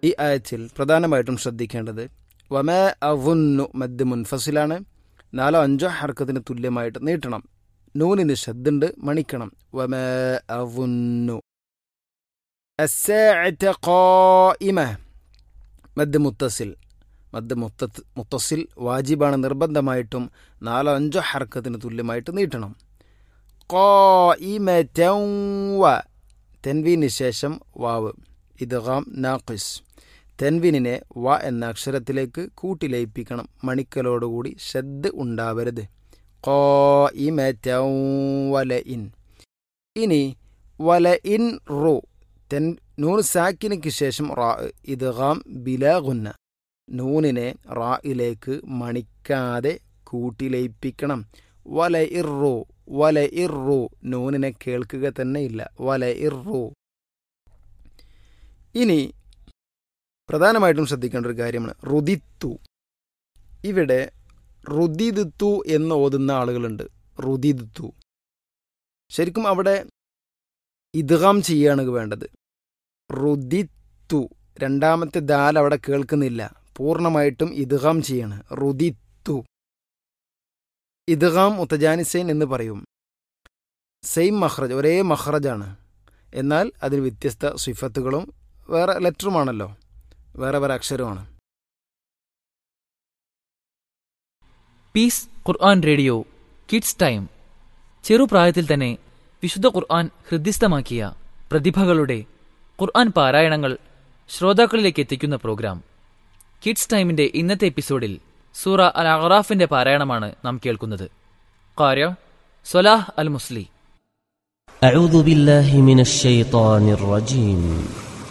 ഈ ആയത്തിൽ പ്രധാനമായിട്ടും ശ്രദ്ധിക്കേണ്ടത് വമ അവുന്നു മദ് മുൻഫസിലാണ് നാലോ അഞ്ചോ ഹർക്കത്തിന് തുല്യമായിട്ട് നീട്ടണം നൂനിന് ശബ്ദുണ്ട് മണിക്കണം വമ അവുന്നു الساعة قائمة മദ് മുത്തസിൽ മദ് മുത്ത മുത്തസിൽ വാജിബാണ് നിർബന്ധമായിട്ടും നാലോ അഞ്ചോ ഹർക്കത്തിന് തുല്യമായിട്ട് നീട്ടണം ഖായിമതൻ വ തെൻവീന് ശേഷം വാവ് ഇദ്ഗാം നാഖിസ് തെൻവിനെ വ എന്ന അക്ഷരത്തിലേക്ക് കൂട്ടിലയിപ്പിക്കണം മണിക്കലോടുകൂടി ഷദ് ഉണ്ടാവരുത് ഖായിമതൻ വല ഇൻ ഇനി വല ഇൻ റു തെൻ നൂൻ സാക്കിനിക്ക് ശേഷം റാ ഇദ്ഗാം ബിലാ ഗുന്ന നൂനിനെ റായിലേക്ക് മണിക്കാതെ കൂട്ടിലയിപ്പിക്കണം വല ഇറു വല ഇറു നൂനിനെ കേൾക്കുക തന്നെയില്ല വല ഇറു ഇനി പ്രധാനമായിട്ടും ശ്രദ്ധിക്കേണ്ട ഒരു കാര്യമാണ് റുദിത്തു ഇവിടെ റുദിദുത്തു എന്ന് ഓതുന്ന ആളുകളുണ്ട് റുദിദുത്തു ശരിക്കും അവിടെ ഇദ്ഗാം ചെയ്യാണ് വേണ്ടത് റുദിത്തു രണ്ടാമത്തെ ദാൽ അവിടെ കേൾക്കുന്നില്ല പൂർണ്ണമായിട്ടും ഇദ്ഗാം ചെയ്യാണ് റുദിത്തു ഇദ്ഗാം മുത്തജാനിസൈൻ എന്ന് പറയും സെയിം മഹ്റജ് ഒരേ മഹ്റജാണ് എന്നാൽ അതിന് വ്യത്യസ്ത സിഫത്തുകളും വേറെ ലെറ്ററുമാണല്ലോ വേറെ വേറെ അക്ഷരമാണ് peace Quran radio kids time ചെറുപ്രായത്തിൽ തന്നെ വിശുദ്ധ ഖുർആൻ ഹൃദ്യസ്ഥമാക്കിയ പ്രതിഭകളുടെ ഖുർആൻ പാരായണങ്ങൾ ശ്രോതാക്കളിലേക്ക് എത്തിക്കുന്ന പ്രോഗ്രാം കിഡ്സ് ടൈമിന്റെ ഇന്നത്തെ എപ്പിസോഡിൽ സൂറ അൽ അഖറാഫിന്റെ പാരായണമാണ് നാം കേൾക്കുന്നത് കാര്യ സൊലാഹ് അൽ മുസ്ലി أعوذ بالله من الشيطان الرجيم